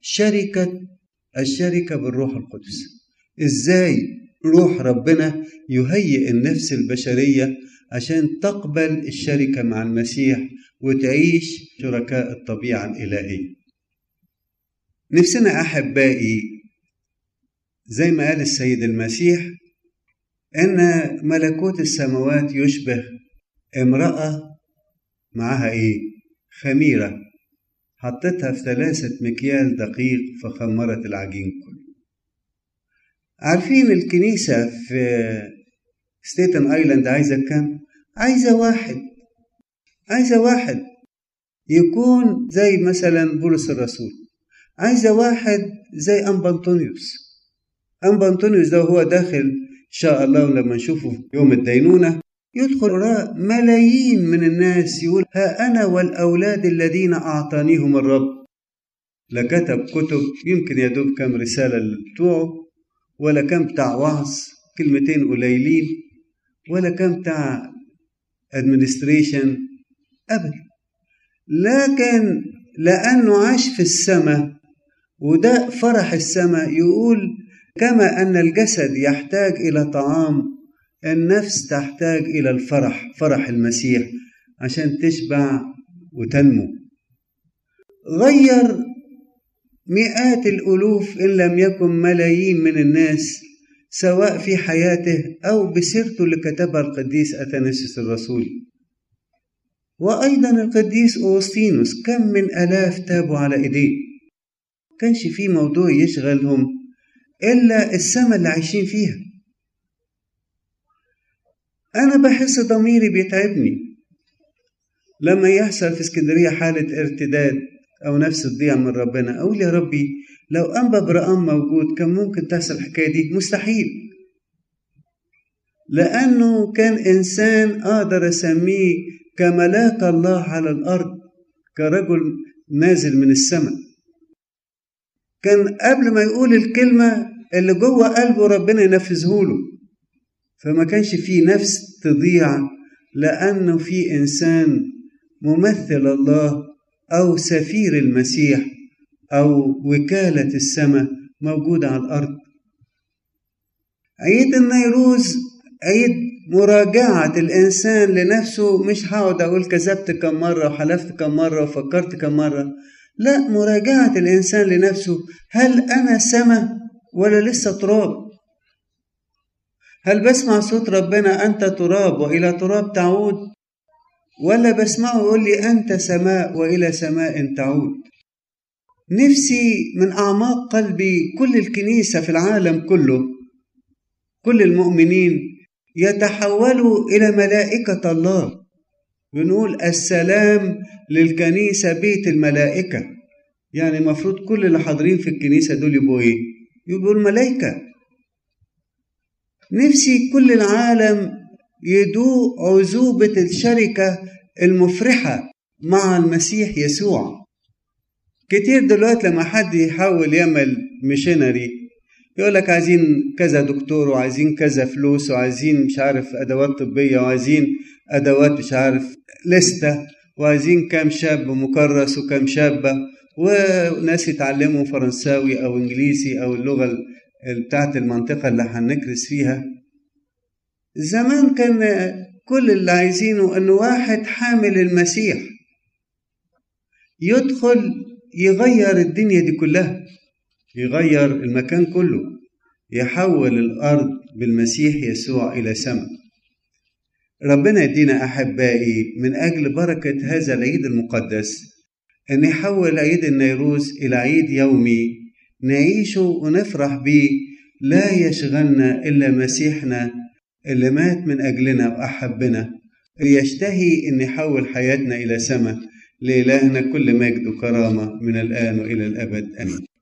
شركة الشركة بالروح القدس ازاي روح ربنا يهيئ النفس البشرية عشان تقبل الشركة مع المسيح وتعيش شركاء الطبيعة الإلهية نفسنا أحبائي زي ما قال السيد المسيح ان ملكوت السماوات يشبه امراه معاها ايه خميره حطتها في ثلاثه مكيال دقيق فخمرت العجين كله عارفين الكنيسه في ستيتن ايلاند عايزه كام عايزه واحد عايزه واحد يكون زي مثلا بولس الرسول عايزه واحد زي انبا انطونيوس انبا انطونيوس ده هو داخل ان شاء الله لما نشوفه يوم الدينونه يدخل وراء ملايين من الناس يقول ها انا والاولاد الذين اعطانيهم الرب لا كتب كتب يمكن يا دوب كم رساله بتوعه ولا كم بتاع وعظ كلمتين قليلين ولا كم بتاع ادمنستريشن ابدا لكن لانه عاش في السماء وده فرح السماء يقول كما ان الجسد يحتاج الى طعام النفس تحتاج الى الفرح فرح المسيح عشان تشبع وتنمو غير مئات الالوف ان لم يكن ملايين من الناس سواء في حياته او بسيرته اللي كتبها القديس اثناسيوس الرسول وايضا القديس اوسطينوس كم من الاف تابوا على ايديه كانش في موضوع يشغلهم إلا السماء اللي عايشين فيها أنا بحس ضميري بيتعبني لما يحصل في اسكندرية حالة ارتداد أو نفس تضيع من ربنا أقول يا ربي لو أنبا برقم موجود كان ممكن تحصل الحكاية دي مستحيل لأنه كان إنسان أقدر أسميه كملاك الله على الأرض كرجل نازل من السماء كان قبل ما يقول الكلمة اللي جوه قلبه ربنا ينفذه له فما كانش فيه نفس تضيع لأنه في إنسان ممثل الله أو سفير المسيح أو وكالة السماء موجودة على الأرض عيد النيروز عيد مراجعة الإنسان لنفسه مش هقعد أقول كذبت كم مرة وحلفت كم مرة وفكرت كم مرة لا مراجعة الإنسان لنفسه هل أنا سما ولا لسه تراب هل بسمع صوت ربنا أنت تراب وإلى تراب تعود ولا بسمعه يقول لي أنت سماء وإلى سماء تعود نفسي من أعماق قلبي كل الكنيسة في العالم كله كل المؤمنين يتحولوا إلى ملائكة الله بنقول السلام للكنيسة بيت الملائكة يعني المفروض كل اللي حاضرين في الكنيسة دول يبقوا إيه؟ يبقوا الملائكة نفسي كل العالم يدوق عذوبة الشركة المفرحة مع المسيح يسوع كتير دلوقتي لما حد يحاول يعمل ميشنري يقول لك عايزين كذا دكتور وعايزين كذا فلوس وعايزين مش عارف ادوات طبيه وعايزين ادوات مش عارف لستة وعايزين كام شاب مكرس وكام شابة وناس يتعلموا فرنساوي أو إنجليزي أو اللغة بتاعت المنطقة اللي هنكرس فيها زمان كان كل اللي عايزينه إن واحد حامل المسيح يدخل يغير الدنيا دي كلها يغير المكان كله يحول الأرض بالمسيح يسوع إلى سماء ربنا يدينا أحبائي من أجل بركة هذا العيد المقدس أن يحول عيد النيروز إلى عيد يومي نعيشه ونفرح به لا يشغلنا إلا مسيحنا اللي مات من أجلنا وأحبنا يشتهي أن يحول حياتنا إلى سماء لإلهنا كل مجد وكرامة من الآن وإلى الأبد آمين